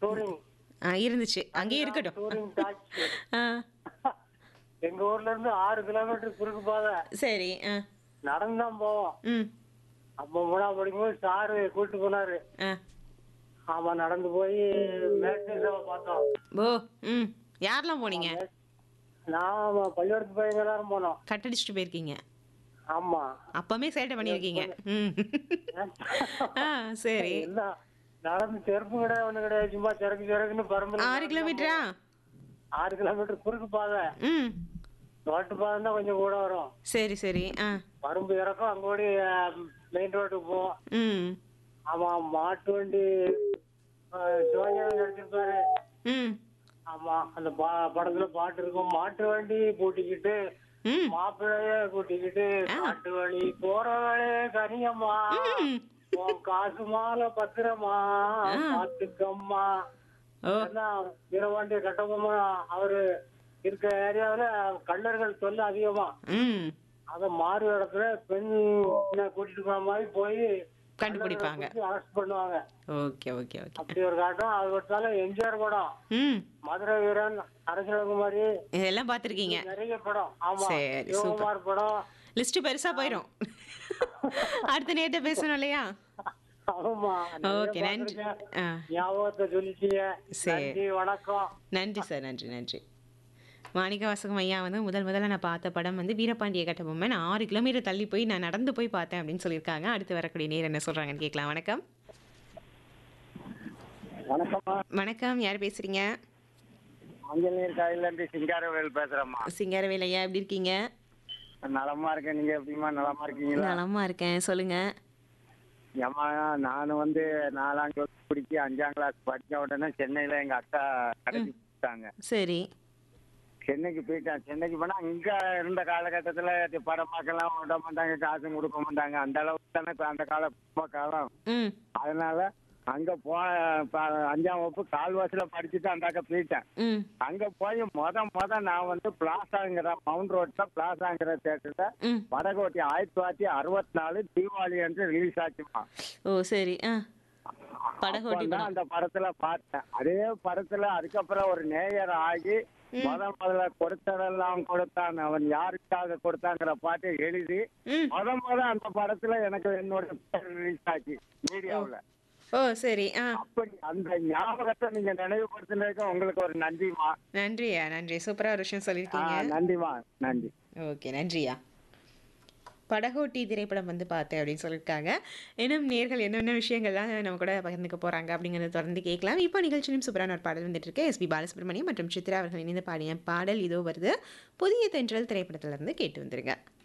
Touring ஆ இருந்துச்சு அங்கேயே இருக்கட்டும் டூரிங் டாக்ஸி ஆ எங்க ஊர்ல இருந்து ஆறு கிலோமீட்டர் குறுக்கு பாதை சரி ஆ நடந்து தான் போவோம் ம் அப்போ மூணாவது படிக்கும்போது சாரு கூட்டு போனாரு ஆ ஆமா நடந்து போய் மேட்சை பார்த்தோம் ஓ ம் யாரெல்லாம் போனீங்க நாம பள்ளிக்கூடத்து பையங்க எல்லாரும் போனோம் கட்டடிச்சிட்டு போயிருக்கீங்க ஆமா அப்பமே சேட்டை பண்ணியிருக்கீங்க ம் ஆ சரி எல்லாம் நடந்து செருப்பு கிடையாது ஒண்ணு கிடையாது சும்மா சிறக்கு சிறக்குன்னு பரம்பரை ஆறு கிலோமீட்டரா ஆறு கிலோமீட்டர் குறுக்கு பாதை ம் ரோட்டு பாதை தான் கொஞ்சம் கூட வரும் சரி சரி ஆ பரும்பு இறக்கம் அங்க ஓடி மெயின் ரோட்டுக்கு போவோம் ம் ஆமா மாட்டு வண்டி ஜோனியா நடிச்சிருப்பாரு ம் ஆமா அந்த பா- படத்துல பாட்டு இருக்கும் மாட்டு வண்டி பூட்டிக்கிட்டு ம் மாப்பிள்ளைய கூட்டிக்கிட்டு காட்டு வழி போற வழி கனியம்மா ம். உன் காசு மாலை பத்திரமா பாத்துக்கம்மா ஓ வீரபாண்டிய கட்டபொம்மா அவரு இருக்க ஏரியாவுல கள்ளர்கள் தொல்லை அதிகமா ம் அத மாறு இடத்துல பெண் கூட்டிட்டு போன மாதிரி போய் கண்டுபிடிப்பாங்க அரெஸ்ட் பண்ணுவாங்க ஓகே ஓகே ஓகே அப்படி ஒரு காட்டம் அது விட்டாலும் எம்ஜிஆர் படம் ம் மதுரை வீரன் அரசியல்குமாரி இதெல்லாம் பார்த்துருக்கீங்க நிறைய படம் ஆமா சரி, சிவகுமார் படம் லிஸ்ட் பெருசா போயிடும் அடுத்த நேரத்தை பேசணும் இல்லையா ஆமா நிறைய ஓகே நன்றி பார்த்திருக்கேன். ஆ ஞாபகத்தை சொல்லிட்டீங்க சரி. நன்றி வணக்கம் நன்றி சார் நன்றி நன்றி மாணிக்க வாசகம் ஐயா வந்து முதல் முதல்ல நான் பார்த்த படம் வந்து வீரபாண்டிய கட்டபொம்மன் ஆறு கிலோமீட்டர் தள்ளி போய் நான் நடந்து போய் பார்த்தேன் அப்படின்னு சொல்லியிருக்காங்க அடுத்து வரக்கூடிய நேர் என்ன சொல்றாங்கன்னு கேட்கலாம் வணக்கம் வணக்கம்மா வணக்கம் யார் பேசுறீங்க ஆஞ்சநேயர் காயில இருந்து சிங்காரவேல் பேசுறேம்மா சிங்காரவேல் ஐயா எப்படி இருக்கீங்க நலமா இருக்கேன் நீங்க எப்படிமா நலமா இருக்கீங்களா நலமா இருக்கேன் சொல்லுங்க ஏம்மா நான் வந்து நாலாம் கிளாஸ் பிடிச்சி அஞ்சாம் கிளாஸ் படிச்ச உடனே சென்னையில எங்க அக்கா கடைசி கொடுத்தாங்க சரி சென்னைக்கு போயிட்டேன் சென்னைக்கு போனா இங்க இருந்த காலகட்டத்துல இது படம் பார்க்கலாம் விட மாட்டாங்க காசும் கொடுக்க மாட்டாங்க அந்த அளவுக்கு தானே இப்ப அந்த கால குடும்ப காலம் ம் அதனால அங்க போ ப- அஞ்சாம் வகுப்பு கால்வாசில படிச்சுட்டு அந்த அக்கா போயிட்டேன் ம் அங்க போய் முத முத நான் வந்து பிளாசாங்கிற மவுண்ட் ரோட்ல பிளாசாங்கிற தேட்டர்ல ம் வடகோட்டி ஆயிரத்தி தொள்ளாயிரத்தி அறுபத்தி நாலு தீபாவளி அன்று ரிலீஸ் ஆச்சுமா ஓ சரி ஆ படகோட்டி அப்பதான் படம் அந்த படத்துல பார்த்தேன் அதே படத்துல அதுக்கப்புறம் ஒரு நேயர் ஆகி முத முதல்ல கொடுத்ததெல்லாம் கொடுத்தான் அவன் யாருக்காக கொடுத்தாங்கிற பாட்டை எழுதி ம் முத முத அந்த படத்துல எனக்கு என்னோட பேர் ரிலீஸ் ஆச்சு மீடியாவுல ஓ சரி ஆ அப்படி அந்த ஞாபகத்தை நீங்க நினைவுபடுத்தினதுக்கு உங்களுக்கு ஒரு நன்றிமா நன்றியா நன்றி சூப்பரா ஒரு விஷயம் ஆ, சொல்லியிருக்கீங்க நன்றிமா நன்றி ஓகே நன்றியா படகோட்டி திரைப்படம் வந்து பார்த்தேன் அப்படின்னு சொல்லியிருக்காங்க இன்னும் நேர்கள் என்னென்ன விஷயங்கள்லாம் நம்ம கூட பகிர்ந்துக்க போகிறாங்க அப்படிங்கிறத தொடர்ந்து கேட்கலாம் இப்போ நிகழ்ச்சியும் சூப்பரான ஒரு பாடல் வந்துட்டு இருக்கு எஸ்பி பாலசுப்ரமணியம் மற்றும் சித்ரா அவர்கள் இணைந்து பாடிய பாடல் இதோ வருது புதிய தென்றல் திரைப்படத்திலிருந்து கேட்டு வந்துருங்க